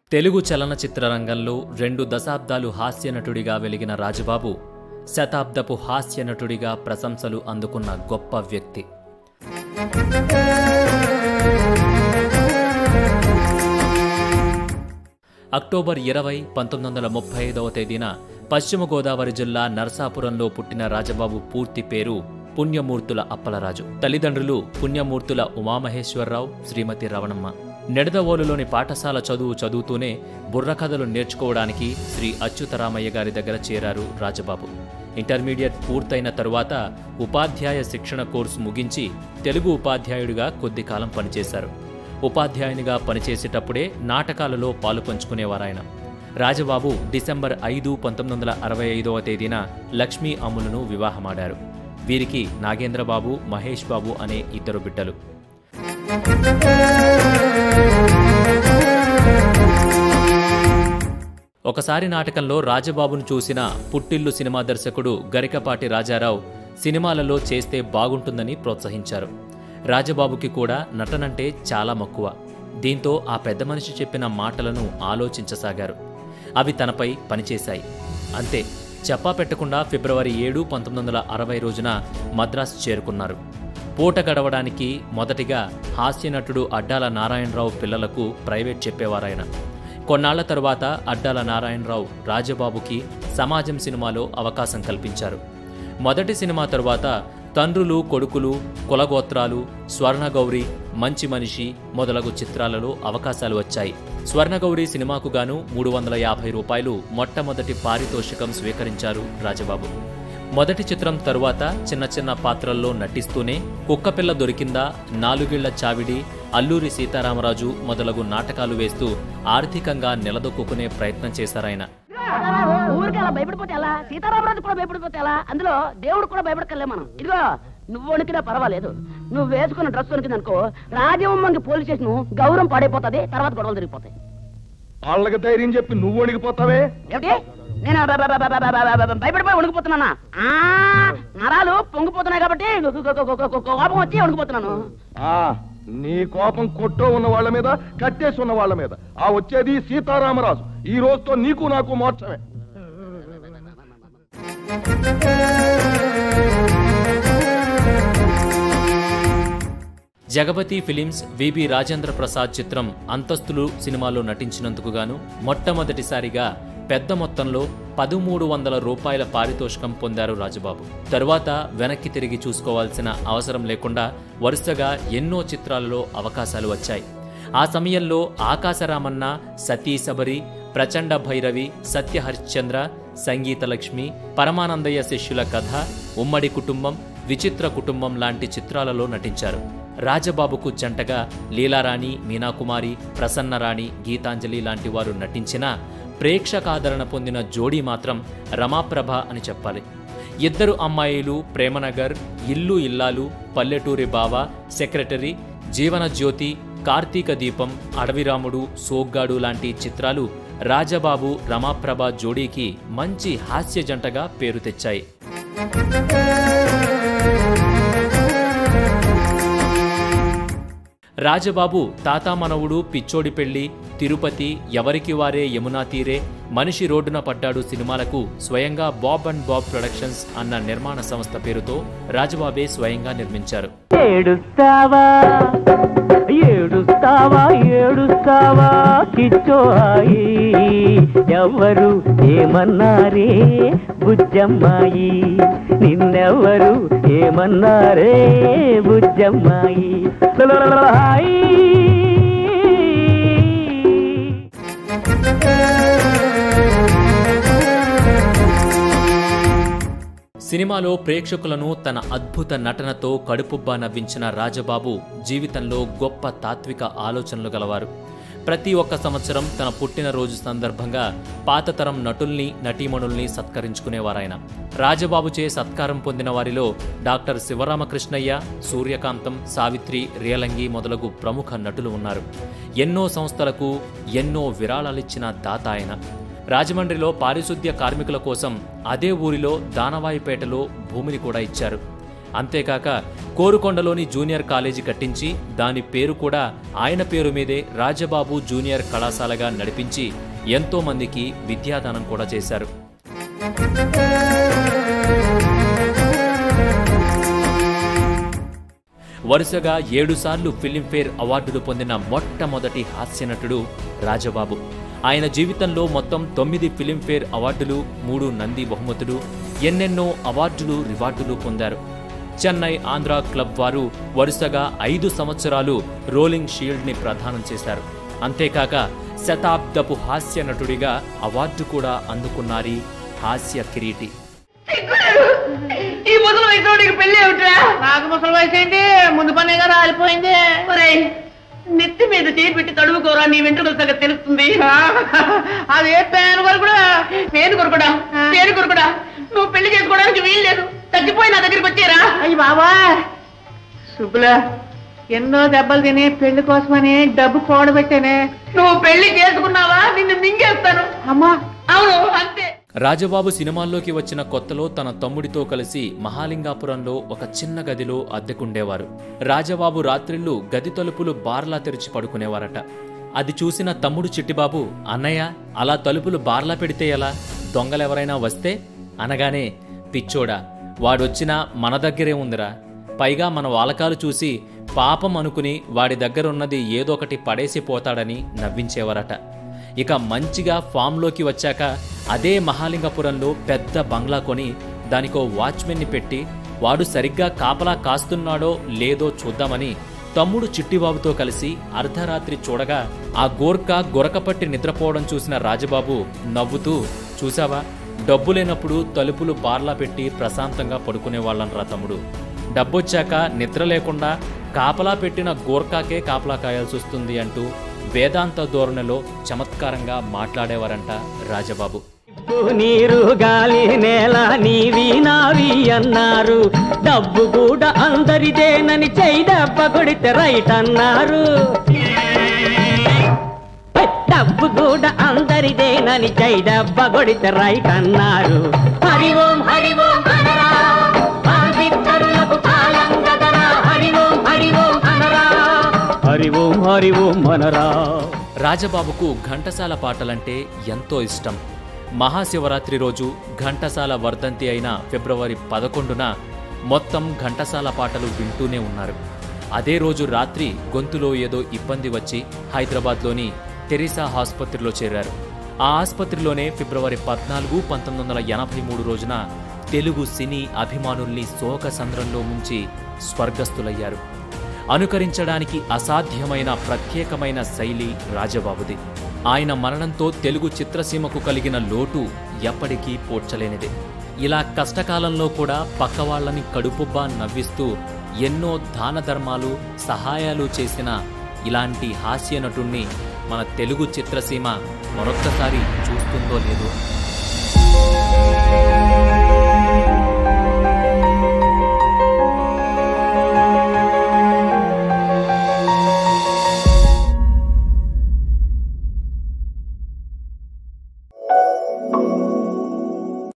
తెలుగు చలనచిత్ర రంగంలో రెండు దశాబ్దాలు హాస్యనటుడిగా వెలిగిన రాజబాబు శతాబ్దపు హాస్యనటుడిగా ప్రశంసలు అందుకున్న గొప్ప వ్యక్తి అక్టోబర్ ఇరవై పంతొమ్మిది వందల ముప్పై ఐదవ తేదీన పశ్చిమ గోదావరి జిల్లా నరసాపురంలో పుట్టిన రాజబాబు పూర్తి పేరు పుణ్యమూర్తుల అప్పలరాజు తల్లిదండ్రులు పుణ్యమూర్తుల ఉమామహేశ్వరరావు శ్రీమతి రవణమ్మ నిడదవోలులోని పాఠశాల చదువు చదువుతూనే బుర్రకథలు నేర్చుకోవడానికి శ్రీ అచ్యుతరామయ్య గారి దగ్గర చేరారు రాజబాబు ఇంటర్మీడియట్ పూర్తయిన తరువాత ఉపాధ్యాయ శిక్షణ కోర్సు ముగించి తెలుగు ఉపాధ్యాయుడిగా కొద్ది కాలం పనిచేశారు ఉపాధ్యాయునిగా పనిచేసేటప్పుడే నాటకాలలో పాలు పంచుకునేవారాయన రాజబాబు డిసెంబర్ ఐదు పంతొమ్మిది వందల అరవై ఐదవ తేదీన లక్ష్మీ అమ్ములను వివాహమాడారు వీరికి నాగేంద్రబాబు మహేష్ బాబు అనే ఇద్దరు బిడ్డలు ఒకసారి నాటకంలో రాజబాబును చూసిన పుట్టిల్లు సినిమా దర్శకుడు గరికపాటి రాజారావు సినిమాలలో చేస్తే బాగుంటుందని ప్రోత్సహించారు రాజబాబుకి కూడా నటనంటే చాలా మక్కువ దీంతో ఆ పెద్ద మనిషి చెప్పిన మాటలను ఆలోచించసాగారు అవి తనపై పనిచేశాయి అంతే చెప్పా పెట్టకుండా ఫిబ్రవరి ఏడు పంతొమ్మిది వందల అరవై రోజున మద్రాసు చేరుకున్నారు పూట గడవడానికి మొదటిగా హాస్యనటుడు అడ్డాల నారాయణరావు పిల్లలకు ప్రైవేట్ చెప్పేవారాయన కొన్నాళ్ల తరువాత అడ్డాల నారాయణరావు రాజబాబుకి సమాజం సినిమాలో అవకాశం కల్పించారు మొదటి సినిమా తరువాత తండ్రులు కొడుకులు కులగోత్రాలు స్వర్ణగౌరి మంచి మనిషి మొదలగు చిత్రాలలో అవకాశాలు వచ్చాయి స్వర్ణగౌరి సినిమాకు గాను మూడు వందల యాభై రూపాయలు మొట్టమొదటి పారితోషికం స్వీకరించారు రాజబాబు మొదటి చిత్రం తరువాత చిన్న చిన్న పాత్రల్లో నటిస్తూనే కుక్కపిల్ల దొరికిందా నాలుగేళ్ల చావిడి అల్లూరి సీతారామరాజు మొదలగు నాటకాలు వేస్తూ ఆర్థికంగా నిలదొక్కునే ప్రయత్నం చేశారాయన ఊరికి అలా భయపడిపోతే ఎలా సీతారామరాజు కూడా భయపడిపోతే ఎలా అందులో దేవుడు కూడా భయపడకలే మనం ఇదిగో నువ్వు వణికినా పర్వాలేదు నువ్వు వేసుకున్న డ్రెస్ వణికింది అనుకో రాజమమ్మంగి పోలీస్ స్టేషన్ గౌరవం పాడైపోతుంది తర్వాత గొడవలు జరిగిపోతాయి వాళ్ళకి ధైర్యం చెప్పి నువ్వు వణికిపోతావే ఏమిటి నేను బ- బ- బ- బ- బ- బ- బ- భయపడిపోయి వణికిపోతున్నానా ఆ, నరాలు పొంగిపోతున్నాయి కాబట్టి గు- గు- గు- గు- గు- కోపం వచ్చి వణికిపోతున్నాను ఆ నీ కోపం కొట్టో ఉన్న వాళ్ళ మీద కట్టేసి ఉన్న వాళ్ళ మీద ఆ వచ్చేది సీతారామరాజు ఈ రోజుతో నీకు నాకు మోక్షమే జగపతి ఫిలిమ్స్ విబి రాజేంద్ర ప్రసాద్ చిత్రం అంతస్తులు సినిమాలో నటించినందుకు గాను మొట్టమొదటిసారిగా పెద్ద మొత్తంలో పదమూడు వందల రూపాయల పారితోషికం పొందారు రాజబాబు తరువాత వెనక్కి తిరిగి చూసుకోవాల్సిన అవసరం లేకుండా వరుసగా ఎన్నో చిత్రాలలో అవకాశాలు వచ్చాయి ఆ సమయంలో ఆకాశరామన్న సతీ శబరి ప్రచండ భైరవి సత్య హరిశ్చంద్ర సంగీత లక్ష్మి పరమానందయ్య శిష్యుల కథ ఉమ్మడి కుటుంబం విచిత్ర కుటుంబం లాంటి చిత్రాలలో నటించారు రాజబాబుకు జంటగా లీలారాణి మీనాకుమారి ప్రసన్నరాణి గీతాంజలి లాంటి వారు నటించినా ప్రేక్షకాదరణ పొందిన జోడీ మాత్రం రమాప్రభ అని చెప్పాలి ఇద్దరు అమ్మాయిలు ప్రేమనగర్ ఇల్లు ఇల్లాలు పల్లెటూరి బావ సెక్రటరీ జీవన జ్యోతి కార్తీక దీపం అడవిరాముడు సోగ్గాడు లాంటి చిత్రాలు రాజబాబు రమాప్రభ జోడీకి మంచి హాస్య జంటగా పేరు తెచ్చాయి రాజబాబు తాతామనవుడు పిచ్చోడి పెళ్లి తిరుపతి ఎవరికి వారే యమునా తీరే మనిషి రోడ్డున పడ్డాడు సినిమాలకు స్వయంగా బాబ్ అండ్ బాబ్ ప్రొడక్షన్స్ అన్న నిర్మాణ సంస్థ పేరుతో రాజబాబే స్వయంగా నిర్మించారు ఏడుస్తావా ఏడుస్తావా ఏడుస్తావా కిచ్చోయి ఎవరు ఏమన్నారే బుజ్జమ్మాయి నిన్నెవరు ఏమన్నారే బుజ్జమ్మాయి లలలలహాయి. సినిమాలో ప్రేక్షకులను తన అద్భుత నటనతో కడుపుబ్బా నవ్వించిన రాజబాబు జీవితంలో గొప్ప తాత్విక ఆలోచనలు గలవారు ప్రతి ఒక్క సంవత్సరం తన పుట్టినరోజు సందర్భంగా పాతతరం నటుల్ని నటీమణుల్ని సత్కరించుకునేవారాయన రాజబాబుచే సత్కారం పొందిన వారిలో డాక్టర్ శివరామకృష్ణయ్య సూర్యకాంతం సావిత్రి రియలంగి మొదలగు ప్రముఖ నటులు ఉన్నారు ఎన్నో సంస్థలకు ఎన్నో విరాళాలిచ్చిన దాత ఆయన రాజమండ్రిలో పారిశుద్ధ్య కార్మికుల కోసం అదే ఊరిలో దానవాయిపేటలో భూమిని కూడా ఇచ్చారు అంతేకాక కోరుకొండలోని జూనియర్ కాలేజీ కట్టించి దాని పేరు కూడా ఆయన పేరు మీదే రాజబాబు జూనియర్ కళాశాలగా నడిపించి ఎంతో మందికి విద్యాదానం కూడా చేశారు వరుసగా ఏడుసార్లు ఫిలింఫేర్ అవార్డులు పొందిన మొట్టమొదటి హాస్యనటుడు రాజబాబు ఆయన జీవితంలో మొత్తం తొమ్మిది ఫిలింఫేర్ అవార్డులు మూడు నంది బహుమతులు ఎన్నెన్నో అవార్డులు రివార్డులు పొందారు చెన్నై ఆంధ్ర క్లబ్ వారు వరుసగా ఐదు సంవత్సరాలు రోలింగ్ షీల్డ్ని ప్రదానం చేశారు అంతేకాక శతాబ్దపు హాస్య నటుడిగా అవార్డు కూడా అందుకున్నారీ హాస్య కిరీటి ఈ ముసలి వయసులో నీకు పెళ్లి ఏమిట్రా నాకు ముసలి వయసు ఏంటి ముందు పనే కదా ఆలిపోయింది ఒరేయ్, నెత్తి మీద చేయి పెట్టి తడుముకోరా నీ వెంట్రుకల సంగతి తెలుస్తుంది అదే పేను వరకు కూడా పేరు కొరకడా పేరు కొరకడా నువ్వు పెళ్లి చేసుకోవడానికి వీలు లేదు తగ్గిపోయి నా దగ్గరికి వచ్చారా అయ్యి బాబా సుబ్బులా ఎన్నో దెబ్బలు తిని పెళ్లి కోసమని డబ్బు కూడబెట్టానే నువ్వు పెళ్లి చేసుకున్నావా నిన్ను మింగేస్తాను అమ్మా అవును అంతే రాజబాబు సినిమాల్లోకి వచ్చిన కొత్తలో తన తమ్ముడితో కలిసి మహాలింగాపురంలో ఒక చిన్న గదిలో అద్దెకుండేవారు రాజబాబు రాత్రిళ్ళు గది తలుపులు బార్లా తెరిచి పడుకునేవారట అది చూసిన తమ్ముడు చిట్టిబాబు అన్నయ్య అలా తలుపులు బార్లా పెడితే ఎలా దొంగలెవరైనా వస్తే అనగానే పిచ్చోడా వాడొచ్చినా మన దగ్గరే ఉందిరా పైగా మన వాలకాలు చూసి పాపం అనుకుని వాడి దగ్గరున్నది ఏదొకటి పడేసి పోతాడని నవ్వించేవారట ఇక మంచిగా ఫామ్లోకి వచ్చాక అదే మహాలింగపురంలో పెద్ద బంగ్లా కొని దానికో వాచ్మెన్ని పెట్టి వాడు సరిగ్గా కాపలా కాస్తున్నాడో లేదో చూద్దామని తమ్ముడు చిట్టిబాబుతో కలిసి అర్ధరాత్రి చూడగా ఆ గోర్ఖా గొరకపట్టి నిద్రపోవడం చూసిన రాజబాబు నవ్వుతూ చూసావా డబ్బు లేనప్పుడు తలుపులు బార్లా పెట్టి ప్రశాంతంగా పడుకునేవాళ్ళనరా తమ్ముడు డబ్బొచ్చాక నిద్ర లేకుండా కాపలా పెట్టిన గోర్ఖాకే కాపలా కాయాల్సి వస్తుంది అంటూ వేదాంత ధోరణిలో చమత్కారంగా మాట్లాడేవారంట రాజబాబు ఉప్పు, నీరు గాలి నేల నీవి నావి అన్నారు డబ్బు కూడా అందరిదేనని చెయ్యి దెబ్బ కొడితే రైట్ అన్నారు హే, డబ్బు కూడా అందరిదేనని చెయ్యి దెబ్బ కొడితే రైట్ అన్నారు హరి ఓం హరి ఓం అనరా పాపిత్తరులకు కాలం గదరా హరి ఓం హరి ఓం అనరా హరి ఓం హరి ఓం అనరా రాజబాబుకు ఘంటసాల పాటలంటే ఎంతో ఇష్టం మహాశివరాత్రి రోజు ఘంటసాల వర్ధంతి అయిన ఫిబ్రవరి పదకొండున మొత్తం ఘంటసాల పాటలు వింటూనే ఉన్నారు అదే రోజు రాత్రి గొంతులో ఏదో ఇబ్బంది వచ్చి హైదరాబాద్లోని తెరిసా ఆసుపత్రిలో చేరారు ఆ ఆసుపత్రిలోనే ఫిబ్రవరి పద్నాలుగు పంతొమ్మిది వందల ఎనభై మూడు రోజున తెలుగు సినీ అభిమానుల్ని శోక సంద్రంలో ముంచి స్వర్గస్థులయ్యారు అనుకరించడానికి అసాధ్యమైన ప్రత్యేకమైన శైలి రాజబాబుది ఆయన మరణంతో తెలుగు చిత్రసీమకు కలిగిన లోటు ఎప్పటికీ పోడ్చలేనిదే ఇలా కష్టకాలంలో కూడా పక్కవాళ్లని కడుపుబ్బా నవ్విస్తూ ఎన్నో దాన ధర్మాలు సహాయాలు చేసిన ఇలాంటి హాస్య నటుణ్ణి మన తెలుగు చిత్రసీమ మరొక్కసారి చూస్తుందో లేదో